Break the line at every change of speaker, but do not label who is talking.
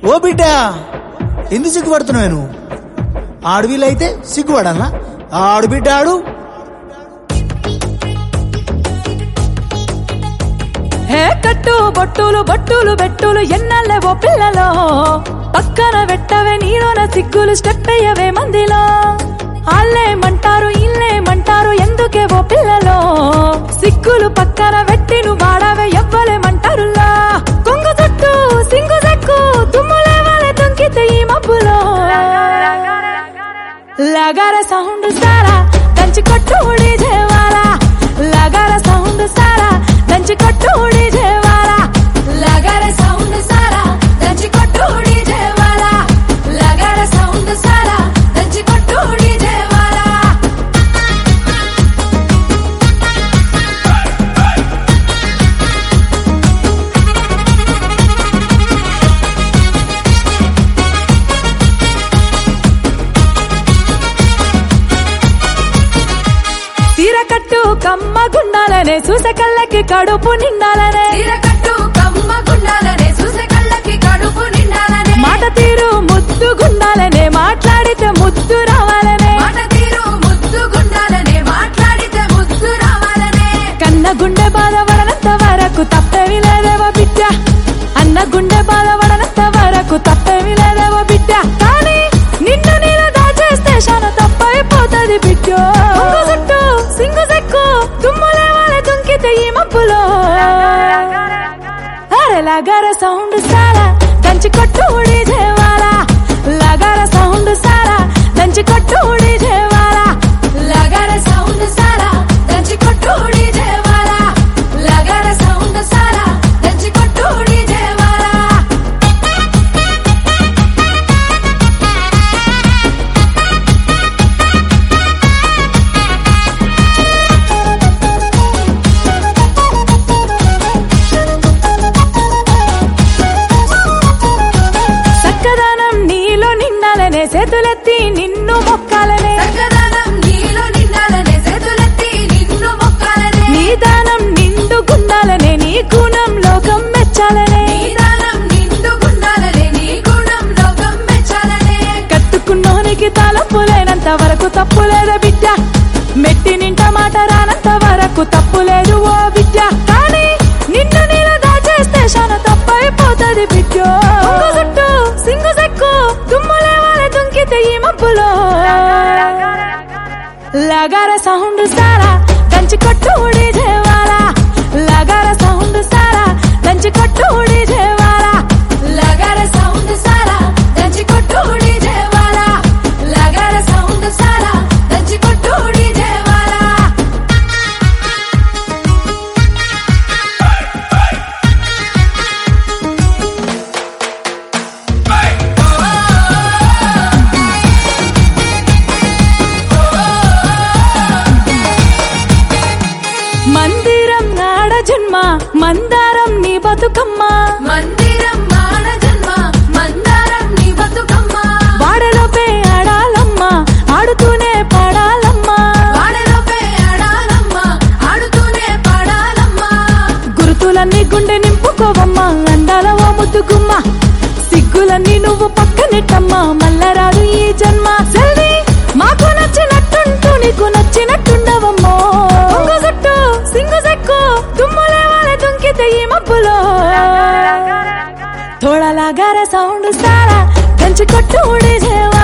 ఓ బిడ్డ ఎందుకు సిగ్గుపడుతున్నావు నువ్వు ఆడవిల్లైతే సిగ్గుపడాలా ఆడు బిడ్డ ఆడు
హే కట్టు బొట్టులు బొట్టులు బెట్టులు ఎన్నల్లే ఓ పిల్లలో పక్కన పెట్టవే నీలోన సిగ్గులు స్టెప్ అయ్యవే మందిలో ఆళ్ళేమంటారు ఇల్లేమంటారు ఎందుకే ఓ పిల్లలో సిగ్గులు పక్కన పెట్టి నువ్వు వాడవే ఎవ్వలేమంటారులా కొంగు చుట్టూ సింగు దక్కు తుమ్ములే వాళ్ళే తుంకితే ఈ మబ్బులో లగార సౌండ్ సారా దంచి కొట్టు ఉడి జేవాలా లగార సౌండ్ సారా దంచి కొట్టు ఉడి జేవాలా లగార సౌండ్ సారా దంచి కొట్టు ఉడి జేవాలా లగార సౌండ్ సారా దంచి కొట్టు ఉడి జేవాలా తీర కట్టు కమ్మ గుండాలనే చూసే కళ్ళకి కడుపు నిండాలనే
తీరకట్టు కమ్మ గుండాలనే చూసే కళ్ళకి కడుపు నిండాలనే
మాట తీరు ముద్దు గుండాలనే మాట్లాడితే ముద్దు రావాలనే
మాట తీరు ముద్దు గుండాలనే మాట్లాడితే ముద్దు రావాలనే
కన్న గుండె బాధపడనంత వరకు తప్పేమి లేదేవో బిడ్డ అన్న గుండె బాధపడనంత వరకు తప్పేమి లేదేవో బిడ్డ కానీ నిన్ను నేను దాచేస్తే శాన తప్పైపోతుంది బిడ్డ ఒంగో చుట్టూ సింగు సెక్కు తుమ్ములే వాళ్ళే తుంకితే ఈ మబ్బులో అరే లగార సౌండ్ సారా దంచి కొట్టు ఉడి జేవాలా లగార సౌండ్ సారా దంచి కొట్టు ఉడి జేవాలా
లగర సౌండ్ సారా దంచి కొట్టుడి జేవాలా లగర సౌండ్ సారా దంచి కొట్టుడి జేవాలా
చక్కదనం నీలో నిండాలనే చేతులెత్తి నిన్ను మొక్కాలనే
చక్కదనం నీలో నిండాలనే చేతులెత్తి నిన్ను మొక్కాలనే
నీ దానం నిండుకుండాలనే నీ గుణం లోకం మెచ్చాలనే
నీదానం నిండు గుండాలనే నీ గుణం లోకం మెచ్చాలనే
కట్టుకున్నోనికి తలపులేనంత వరకు తప్పు లేదు బిడ్డ మెట్టి నింట మాట రానంత వరకు తప్పు లేదు ఓ బిడ్డ కానీ నిన్ను నేను దాచేస్తే శాన తప్పైపోతుంది బిడ్డ ఒంగో చుట్టూ సింగు సెక్కు తుమ్ములే వాళ్ళే తుంకితే ఈ మబ్బులో లగార సౌండ్ సారా దంచి కొట్టు ఉడి జేవాలా లగార సౌండ్ సారా దంచి కొట్టు ఉడి జేవాలా
లగర సౌండ్ సారా దంచి కొట్టుడి జేవాలా లగర సౌండ్ సారా దంచి కొట్టుడి జేవాలా
మందిరం నాడ జన్మ మందారం నీ బతుకమ్మ
మందిరం మాన జన్మ మందారం నీ బతుకమ్మ
వాడలోపే ఆడాలమ్మ ఆడుతూనే పాడాలమ్మ
వాడలోపే ఆడాలమ్మ ఆడుతూనే పాడాలమ్మ
గురుతులన్నీ గుండె నింపుకోవమ్మ అందాల ఓ ముద్దుగుమ్మ సిగ్గులన్నీ నువ్వు పక్కనెట్టమ్మ మల్లరాదు ఈ జన్మ సెల్వి మాకు నచ్చినట్టుంటూ నీకు నచ్చినట్టుండవమ్మో ఒంగో చుట్టూ సింగు సెక్కు తుమ్ములే వాళ్ళే తుంకితే ఈ మబ్బులో తోడలాగార సౌండ్ సారా కంచి కొట్టు ఉడి చేవా